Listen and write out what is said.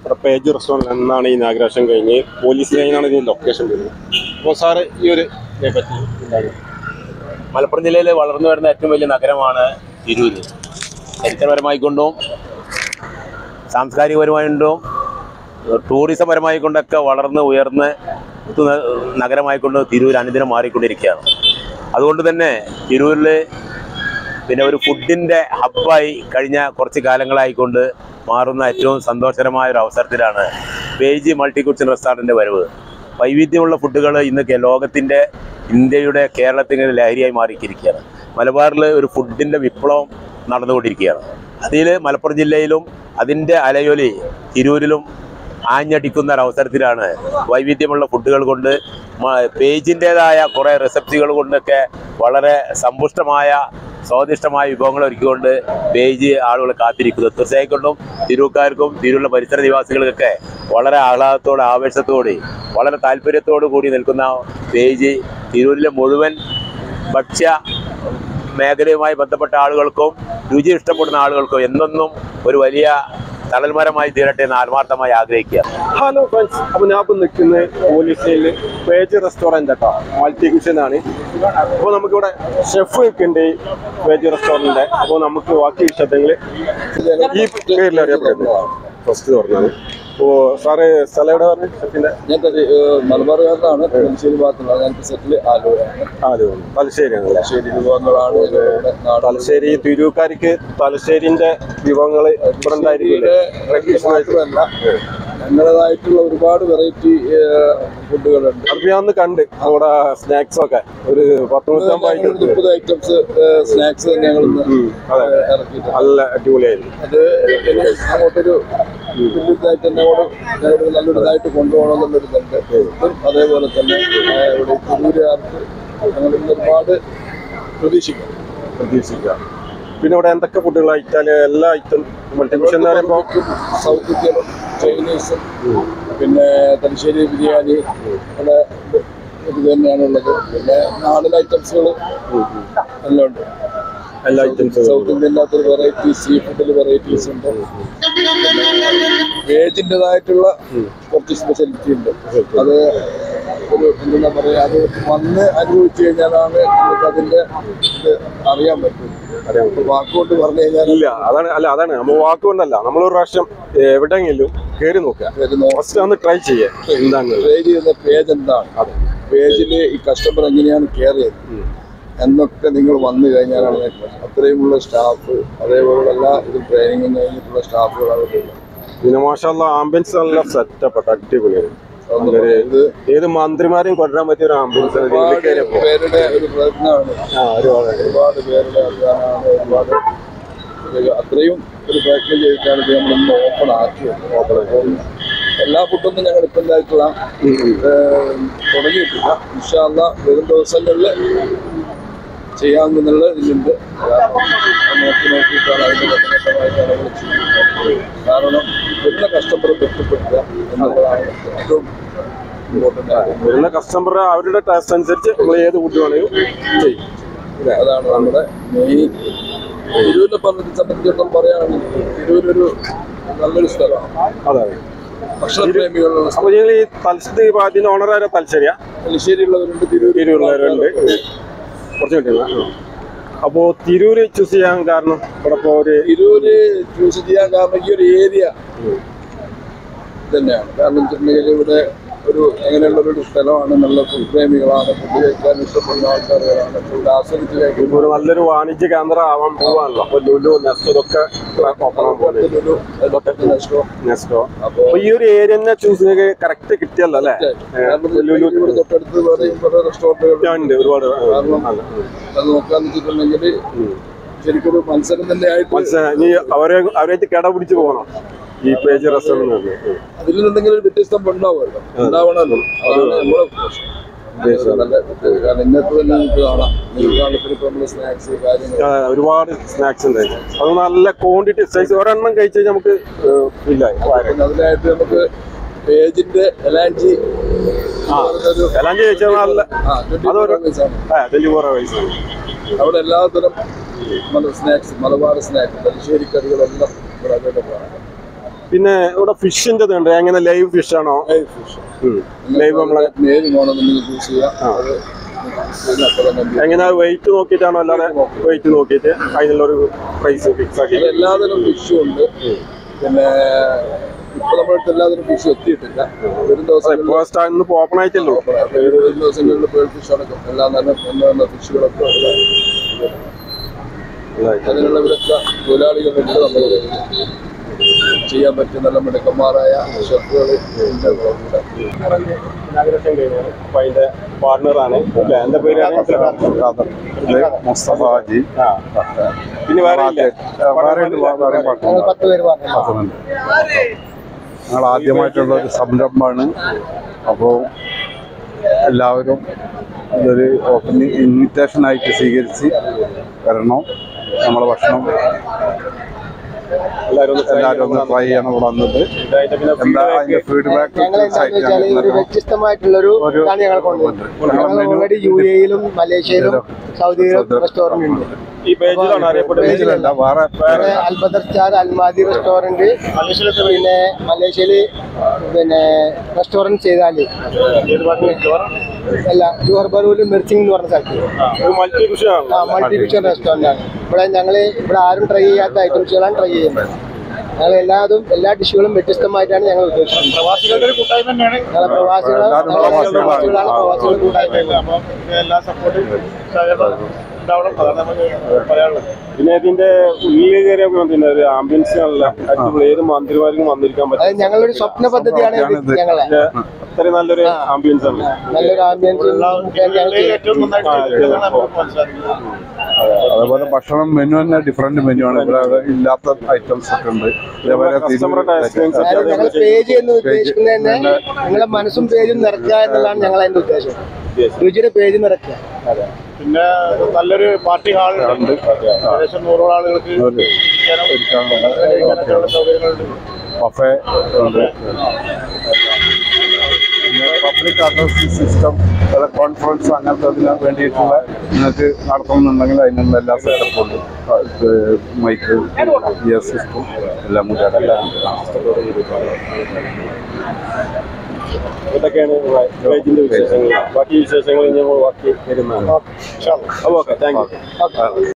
ഇവിടെ page restaurant എന്നാണ് ഈ ഇനാഗ്രേഷൻ കഴിഞ്ഞ് പോലീസ് ലൈനാണ് ഇതിന് ലൊക്കേഷൻ വരുന്നത് അപ്പോൾ സാറ് ഈ ഒരു ഇതിനെ പറ്റി എന്താണ് മലപ്പുറം ജില്ലയിൽ വളർന്നു വരുന്ന ഏറ്റവും വലിയ നഗരമാണ് തിരൂര് ചരിത്രപരമായിക്കൊണ്ടും സാംസ്കാരികപരമായിട്ടും ടൂറിസം പരമായി കൊണ്ടൊക്കെ വളർന്ന് ഉയർന്ന് എത്തുന്ന നഗരമായിക്കൊണ്ട് തിരൂർ അനുദിനം മാറിക്കൊണ്ടിരിക്കുകയാണ് അതുകൊണ്ട് തന്നെ തിരൂരിൽ പിന്നെ ഒരു ഫുഡിൻ്റെ ഹബ്ബായി കഴിഞ്ഞ കുറച്ച് കാലങ്ങളായിക്കൊണ്ട് മാറുന്ന ഏറ്റവും സന്തോഷകരമായ ഒരു അവസരത്തിലാണ് പേജ് മൾട്ടി കുച്ചിൻ റെസ്റ്റോറൻറ്റിൻ്റെ വരവ് വൈവിധ്യമുള്ള ഫുഡുകൾ ഇന്ന് കേ- ലോകത്തിൻ്റെ ഇന്ത്യയുടെ കേരളത്തിൻ്റെ ലഹരിയായി മാറിയിരിക്കുകയാണ് മലബാറിൽ ഒരു ഫുഡിൻ്റെ വിപ്ലവം നടന്നുകൊണ്ടിരിക്കുകയാണ് അതിൽ മലപ്പുറം ജില്ലയിലും അതിൻ്റെ അലയൊലി തിരൂരിലും ആഞ്ഞടിക്കുന്ന ഒരു അവസരത്തിലാണ് വൈവിധ്യമുള്ള ഫുഡുകൾ കൊണ്ട് മ- പേജിൻ്റേതായ കുറേ റെസിപ്റ്റുകൾ കൊണ്ടൊക്കെ വളരെ സമ്പുഷ്ടമായ സ്വാദിഷ്ടമായ വിഭവങ്ങൾ ഒരുക്കിക്കൊണ്ട് പേജ് ആളുകൾ കാത്തിരിക്കുന്നത് തീർച്ചയായും കൊണ്ടും തിരൂർക്കാർക്കും തിരൂരിലെ പരിസര നിവാസികൾക്കൊക്കെ വളരെ ആഹ്ലാദത്തോടെ ആവേശത്തോടെ വളരെ താല്പര്യത്തോടു കൂടി നിൽക്കുന്ന പേജ് തിരൂരിലെ മുഴുവൻ ഭക്ഷ്യ മേഖലയുമായി ബന്ധപ്പെട്ട ആളുകൾക്കും രുചി ഇഷ്ടപ്പെടുന്ന ആളുകൾക്കും എന്നെന്നും ഒരു വലിയ തണൽമരമായി തീരട്ടെ എന്ന് ആത്മാർത്ഥമായി ആഗ്രഹിക്കുക ഹലോ ഫ്രണ്ട്സ് അപ്പോൾ ഞാൻ ഇപ്പോൾ നിൽക്കുന്നത് പോലീസ് സ്റ്റേഷനിൽ പേജ് റെസ്റ്റോറൻറ്റ് കേട്ടോ മൾട്ടി കിച്ചൻ ആണ് അപ്പോൾ നമുക്കിവിടെ ഷെഫ് നിൽക്കുന്നുണ്ട് ഈ പേജ് റെസ്റ്റോറൻറ്റിൻ്റെ അപ്പോൾ നമുക്ക് ബാക്കി വിഷയത്തിൽ ഈ പേരിൽ അറിയപ്പെടുന്നത് ഫസ്റ്റ് പറഞ്ഞാണ് അപ്പോൾ സാറ് സ്ഥലം എവിടെ പറഞ്ഞു ഷെഫിൻ്റെ ഞാൻ തലി- ഏഹ് മലബാറുകാരനാണ് തലശ്ശേരി ഭാഗത്തുള്ളത് ഞാൻ സെറ്റിൽ ആലുവയാണ് ആദ്യം തലശ്ശേരിയാണല്ലേ തലശ്ശേരി വിഭവങ്ങളാണ് ഇവിടെ നാടൻ തലശ്ശേരി തിരൂക്കാർക്ക് തലശ്ശേരിന്റെ വിഭവങ്ങൾ ഇവിടെ ഉണ്ടായിരിക്കില്ലേ ട്രഡീഷണൽ മാത്രമല്ല ഞങ്ങളുടേതായിട്ടുള്ള ഒരുപാട് വെറൈറ്റി ഫുഡുകളുണ്ട് അത് ഞാൻ ഒന്ന് കണ്ട് അവിടെ സ്നാക്സ് ഒക്കെ ഒരു പത്ത് നൂറ്റമ്പത് ഞങ്ങൾ ഐറ്റം മുപ്പത് ഐറ്റംസ് സ്നാക്സ് ഞങ്ങൾ ഇന്ന് അതെ ഇറക്കിയിട്ടുണ്ട് നല്ല അടിപൊളിയായിരുന്നു അത് പിന്നെ അങ്ങോട്ടൊരു വലിയതായിട്ട് തന്നെ കൂടെ ഞങ്ങളൊരു നല്ലൊരു ഇതായിട്ട് കൊണ്ടുപോകണമെന്നുള്ളൊരു ഇതുണ്ട് ഇതും അതേപോലെ തന്നെ ആ, ഇവിടെ തിരൂരുകാർക്ക് ഞങ്ങൾ ഇന്ന് ഒരുപാട് പ്രതീക്ഷിക്കും പ്രതീക്ഷിക്കാം പിന്നെ ഇവിടെ എന്തൊക്കെ ഫുഡുകൾ ഐറ്റാല് എല്ലാ ഐറ്റം മൾട്ടിമിഷൻ എന്ന് പറയുമ്പോൾ സൗത്ത് ഇന്ത്യനും ചൈനീസും പിന്നെ തലശ്ശേരി ബിരിയാണി അങ്ങനെ ഇത് തന്നെയാണുള്ളത് പിന്നെ നാടൻ ഐറ്റംസുകൾ എല്ലാം ഉണ്ട് എല്ലാ ഐറ്റംസും സൗത്ത് ഇന്ത്യൻ്റെ വെറൈറ്റി സീ ഫുഡിൽ വെറൈറ്റീസ് ഉണ്ട് വേജിൻ്റെതായിട്ടുള്ള കുറച്ച് സ്പെഷ്യാലിറ്റി ഉണ്ട് അത് ഒരു എന്താ പറയുക അത് വന്ന് അനുഭവിച്ചു കഴിഞ്ഞാലാണ് നമുക്ക് അതിൻ്റെ ഇത് അറിയാൻ പറ്റും അറിയാൻ ഇപ്പൊ വാക്കുകൊണ്ട് പറഞ്ഞു കഴിഞ്ഞാൽ ഇല്ല അതാണ് അല്ല അതാണ് നമ്മൾ വാക്കുകൊണ്ടല്ല നമ്മളൊരു പ്രാവശ്യം എവിടെയെങ്കിലും കയറി നോക്കുക വരുന്നു ഫസ്റ്റ് ഒന്ന് ട്രൈ ചെയ്യുക എന്താണെന്നുള്ളത് ട്രേഡ് ചെയ്യുന്ന പേജ് എന്താണ് അതെ പേജിൽ ഈ കസ്റ്റമർ എങ്ങനെയാണ് കെയർ ചെയ്യുന്നത് ഉം. എന്നൊക്കെ നിങ്ങൾ വന്നു കഴിഞ്ഞാലാണ് നിങ്ങൾക്ക് മനസ്സിലാവുക. അത്രയുമുള്ള സ്റ്റാഫ് അതേപോലുള്ള എല്ലാ ഇതും ട്രെയിനിങ്ങും കഴിഞ്ഞിട്ടുള്ള സ്റ്റാഫുകൾ അവരുണ്ട് പിന്നെ മാഷാല്ല ആംബുലൻസ് നല്ല സെറ്റപ്പ് അടിപൊളിയാണ് നല്ലൊരു ഇത് ഏത് മന്ത്രിമാരെയും കൊണ്ടുവരാൻ പറ്റിയ ഒരു ആംബുലൻസ് ഒരുപാട് പേരുടെ ഒരു പ്രയത്നമാണ് ആ ഒരുപാട് ഒരുപാട് പേരുടെ അധ്വാനമാണ് ഒരുപാട് ഒരു അത്രയും ഒരു പ്രയത്നം ചെയ്തിട്ടാണ് ഇത് നമ്മൾ ഇന്ന് ഓപ്പൺ ആക്കിയത് ഓപ്പൺ അപ്പം എല്ലാ ഫുഡൊന്നും ഞങ്ങൾ ഇപ്പം എന്തായിട്ടുള്ള തുടങ്ങിയിട്ടില്ല ഇൻഷാല്ല വരും ദിവസങ്ങളിൽ ചെയ്യാമെന്നുള്ള ഇതിലുണ്ട് കാരണം അത് നോക്കി നോക്കിയിട്ടാണ് അതിൻ്റെ ഘട്ടഘട്ടമായിട്ടാണ് നമ്മൾ ചെയ്യുന്നത് കാരണം വരുന്ന കഷ്ടപ്പെട്ട് തൃപ്തിപ്പെടുത്തുക എന്നുള്ളതാണ് ഏറ്റവും ഇമ്പോർട്ടൻ്റ് ആയത് വരുന്ന കസ്റ്റമർ അവരുടെ ടേസ്റ്റ് അനുസരിച്ച് നമ്മൾ ഏത് ഫുഡ് വേണമെങ്കിലും ചെയ്യും അതാണ് നമ്മുടെ മെയിൻ തിരൂരിനെ പറഞ്ഞ സംബന്ധിച്ചിടത്തോളം പറയുകയാണെങ്കിൽ തിരൂരൊരു നല്ലൊരു സ്ഥലമാണ് അതെ ഭക്ഷണ പ്രേമികളുള്ള അപ്പൊ നിങ്ങൾ ഈ തലശ്ശേരി അതിന്റെ ഓണർ ആരാ തലശ്ശേരിയാ തലശ്ശേരിയുള്ളവരുണ്ട് തിരൂർ തിരൂരുള്ളവരുണ്ട് കുറച്ച് കിട്ടില്ല അപ്പോ തിരൂര് ചൂസ് ചെയ്യാൻ കാരണം ഇവിടെ ഇപ്പോ ഒരു തിരൂര് ചൂസ് ചെയ്യാൻ കാരണം ഈ ഒരു ഏരിയ തന്നെയാണ് കാരണം വെച്ചിട്ടുണ്ടെങ്കിൽ ഇവിടെ ഒരു അങ്ങനെയുള്ള ഒരു സ്ഥലമാണ് നല്ല ഫുഡ് പ്രേമികളാണ് ഫുഡ് കഴിക്കാൻ ഇഷ്ടപ്പെടുന്ന ആൾക്കാരുകളാണ് ഫുഡ് ആസ്വദിച്ച് കഴിക്കുന്ന ഇപ്പൊ ഒരു നല്ലൊരു വാണിജ്യ കേന്ദ്രം ആവാൻ പോവാണല്ലോ അപ്പൊ ലുലു നെസ്റ്റോ ഇതൊക്കെ ഓപ്പൺ ആവാൻ പോകുന്നത് ഒരു ഇതൊക്കെ നഷ്ടം നെസ്റ്റോ അപ്പോ അപ്പൊ ഈ ഒരു ഏരിയ തന്നെ ചൂസ് ചെയ്യാൻ കറക്റ്റ് കിട്ടിയല്ലോ അല്ലേ കാരണം ലുലു ഇവിടെ തൊട്ടടുത്ത് വേറെയും കുറെ റെസ്റ്റോറൻറ്റുകൾ ഉണ്ട് ഒരുപാട് കാരണം അല്ല. അത് നോക്കാന്ന് വെച്ചിട്ടുണ്ടെങ്കിൽ ശരിക്കൊരു മത്സരം തന്നെ ആയിട്ട് മനസ്സിലായി ഇനി അവരെ അവരായിട്ട് കിട പിടിച്ച് പോകണം ഈ പേജ് റെസ്റ്റോറൻറ്റ് അതിൽ നിന്നെങ്കിലും ഒരു വ്യത്യസ്തം ഉണ്ടാവുമല്ലോ ഉണ്ടാവണമല്ലോ അതാണ് നമ്മുടെ ഉദ്ദേശം നല്ല ഉദ്ദേശം. കാരണം ഇന്നത്തെ തന്നെ നമുക്ക് കാണാം നിങ്ങൾക്ക് കാണത്തില്ല ഇപ്പൊ നമ്മള് സ്നാക്സ് കാര്യങ്ങൾ ആ, ഒരുപാട് സ്നാക്സ് ഉണ്ട് അത് നല്ല ക്വാണ്ടിറ്റി സൈസ് ഒരെണ്ണം കഴിച്ച് കഴിഞ്ഞാൽ നമുക്ക് ഇല്ല പിന്നെ അതിനായിട്ട് നമുക്ക് പേജിന്റെ എലാഞ്ചി ഒരു എല്ലാം കഴിച്ചാൽ നല്ല ആ ട്വന്റി അതൊരു ആണ് ട്വന്റി ഫോർ വയസ്സാണ് അവിടെ എല്ലാത്തരം മല സ്നാക്സ് മലബാർ സ്നാക്സ് തലശ്ശേരി കറികളെല്ലാം ഇവിടെ അവൈലബിൾ ആണ് പിന്നെ ഇവിടെ ഫിഷിന്റെ ഉണ്ട് എങ്ങനെ ലൈവ് ഫിഷ് ആണോ ലൈവ് നമ്മളെ നേര് വേണമെന്നുണ്ടെങ്കിൽ ചൂസ് ചെയ്യാം അത് ഇതിന് അത്ര തന്നെ എങ്ങനെ വെയിറ്റ് നോക്കിയിട്ടാണോ അല്ലാതെ വെയിറ്റ് നോക്കിയിട്ട് അതിനുള്ള ഒരു പ്രൈസ് ഫിക്സ് ആക്കി എല്ലാതരം ഫിഷും ഉണ്ട് പിന്നെ ഇപ്പൊ നമ്മുടെ അടുത്ത് എല്ലാതരം ഫിഷും എത്തിയിട്ടില്ല വരും ദിവസങ്ങളിൽ ഇപ്പോൾ സ്റ്റാ- ഇന്ന് ഓപ്പൺ ആയിട്ടല്ലോ വരും ദിവസങ്ങളിൽ പേൾ ഫിഷ് അടക്കം എല്ലാ നല്ല നല്ല നല്ല ഫിഷുകളൊക്കെ ഉള്ള അതിനുള്ള വിദഗ്ധ തൊഴിലാളികളുണ്ട് നമ്മുടെ കയ്യിൽ. ചെയ്യാൻ പറ്റിയ നല്ല മിടുക്കന്മാരായ ഷെഫുകൾ ഉണ്ട് നമ്മുടെ കൂടെ. ഇനാഗ്രേഷൻ കഴിഞ്ഞു അപ്പൊ അതിന്റെ പാർട്ണറാണ് അല്ലേ എന്റെ പേരാണ് മുസ്തഫ ഹാജി ആ. പിന്നെ വേറെ ഇല്ലേ? വേറെ ഉണ്ട്, വേറെ പാട്ടുണ്ട്. പത്ത് പേര് പറഞ്ഞു പത്തുണ്ട്. ഞങ്ങൾ ആദ്യമായിട്ടുള്ള ഒരു സംരംഭമാണ് അപ്പോൾ എല്ലാവരും ഇതൊരു ഓപ്പൺ ഇൻവിറ്റേഷൻ ആയിട്ട് സ്വീകരിച്ച് വരണം നമ്മളെ ഭക്ഷണം എല്ലാവരും ഒന്ന് try എല്ലാവരും ഒന്ന് ചെയ്യണം. ട്രൈ ചെയ്യണം ഇവിടെ വന്നിട്ട് ഇതായിട്ട് പിന്നെ എന്താ feedback അതിന്റെ ഫീഡ്ബാക്ക് ഞങ്ങൾ എന്താണെന്ന് വെച്ചാൽ ഒരു വ്യത്യസ്തമായിട്ടുള്ളൊരു ഒരു- ഇതാണ് ഞങ്ങൾ കൊണ്ടുവന്നത് ഞങ്ങൾ ഞങ്ങൾ menu- ഓൾറെഡി യു എയിലും മലേഷ്യയിലും സൗദിയിലും സൗദി- റെസ്റ്റോറന്റ് ഉണ്ട് ഈ പേജിലാണ് അറിയപ്പെടുന്നത് പേജിലല്ല വേറെ വേറെ അൽബദർ സ്റ്റാർ അൽമാദി റെസ്റ്റോറന്റ് പിന്നെ മലേഷ്യയില് പിന്നെ റെസ്റ്റോറന്റ് ചെയ്താല് അല്ല ജോഹർ ബറൂല് മിർച്ചിങ് എന്ന് പറഞ്ഞ സ്ഥലത്ത് ഒരു മൾട്ടി ഫിഷാണ് ആ മൾട്ടി ഫിഷൻ റെസ്റ്റോറന്റ് ആണ് ഇവിടെ ഞങ്ങള് ഇവിടെ ആരും ട്രൈ ചെയ്യാത്ത ഐറ്റംസുകളാണ് ട്രൈ ചെയ്യുന്നത് ഞങ്ങൾ എല്ലാതും എല്ലാ ഡിഷുകളും വ്യത്യസ്തമായിട്ടാണ് ഞങ്ങൾ ഉദ്ദേശിക്കുന്നത് പ്രവാസികളുടെ ഒരു കൂട്ടായ്മ തന്നെയാണ് ഞങ്ങളെ പ്രവാസികൾ എല്ലാവരും പ്രവാസികളാണ്. പ്രവാസികൾ കൂട്ടായ്മ അപ്പം എല്ലാ സപ്പോർട്ടും സഹകരണം ഉണ്ടാവണം അതാണ് നമുക്ക് പറയാനുള്ളത് പിന്നെ ഇതിന്റെ ഉള്ളിൽ കയറിയപ്പോൾ പിന്നെ ഒരു ആംബിയൻസ് നല്ല അടിപൊളി ഏത് മന്ത്രിമാർക്കും വന്നിരിക്കാൻ അത് പറ്റും ഞങ്ങളുടെ ഒരു സ്വപ്ന പദ്ധതിയാണ് ഇത് സ്വപ്നമാണ് ഇത്. ഞങ്ങളെ അത്രയും നല്ലൊരു ആംബിയൻസ് ആണ് നല്ലൊരു ആംബിയൻസ് ഞങ്ങൾക്ക് ഏറ്റവും നന്നായിട്ട് നമുക്ക് മനസ്സിലാക്കുന്നത് അതേപോലെ ഭക്ഷണം മെനു തന്നെ ഡിഫറെന്റ് മെനു ആണ് ഇവിടെ ഇല്ലാത്ത ഐറ്റംസ് ഒക്കെ ഉണ്ട് ഇതേപോലെ കസ്റ്റമറുടെ എക്സ്പീരിയൻസ് അതായത് ഞങ്ങൾ പേജ് എന്ന് ഉദ്ദേശിക്കുന്നത് തന്നെ നിങ്ങളെ മനസ്സും പേജും നിറയ്ക്കുക എന്നുള്ളതാണ് ഞങ്ങൾ അതിന്റെ ഉദ്ദേശം രുചിയുടെ പേജ് നിറയ്ക്കുക പിന്നെ നല്ലൊരു പാർട്ടി ഹാൾ ഉണ്ട് ഏകദേശം നൂറോളം ആളുകൾക്ക് ഇരിക്കാനും കഴിക്കാനൊക്കെയുള്ള സൗകര്യങ്ങളുണ്ട് ബഫേ ഉണ്ട് പിന്നെ പബ്ലിക് അഡ്രസ് സിസ്റ്റം കോൺഫറൻസ് അങ്ങനത്തെ അതിന് വേണ്ടിയിട്ടുള്ള നിങ്ങൾക്ക് നടത്തണമെന്നുണ്ടെങ്കിൽ അതിനുള്ള എല്ലാ സെറ്റപ്പും ഉണ്ട് മൈക്ക് ഇയർ സിസ്റ്റം എല്ലാം കൂടി എല്ലാം ഇതൊക്കെയാണ് പേജിന്റെ വിശേഷങ്ങൾ ബാക്കി വിശേഷങ്ങൾ നമ്മൾ ബാക്കി വരുന്നതാണ് അപ്പോൾ ഓക്കെ താങ്ക് യു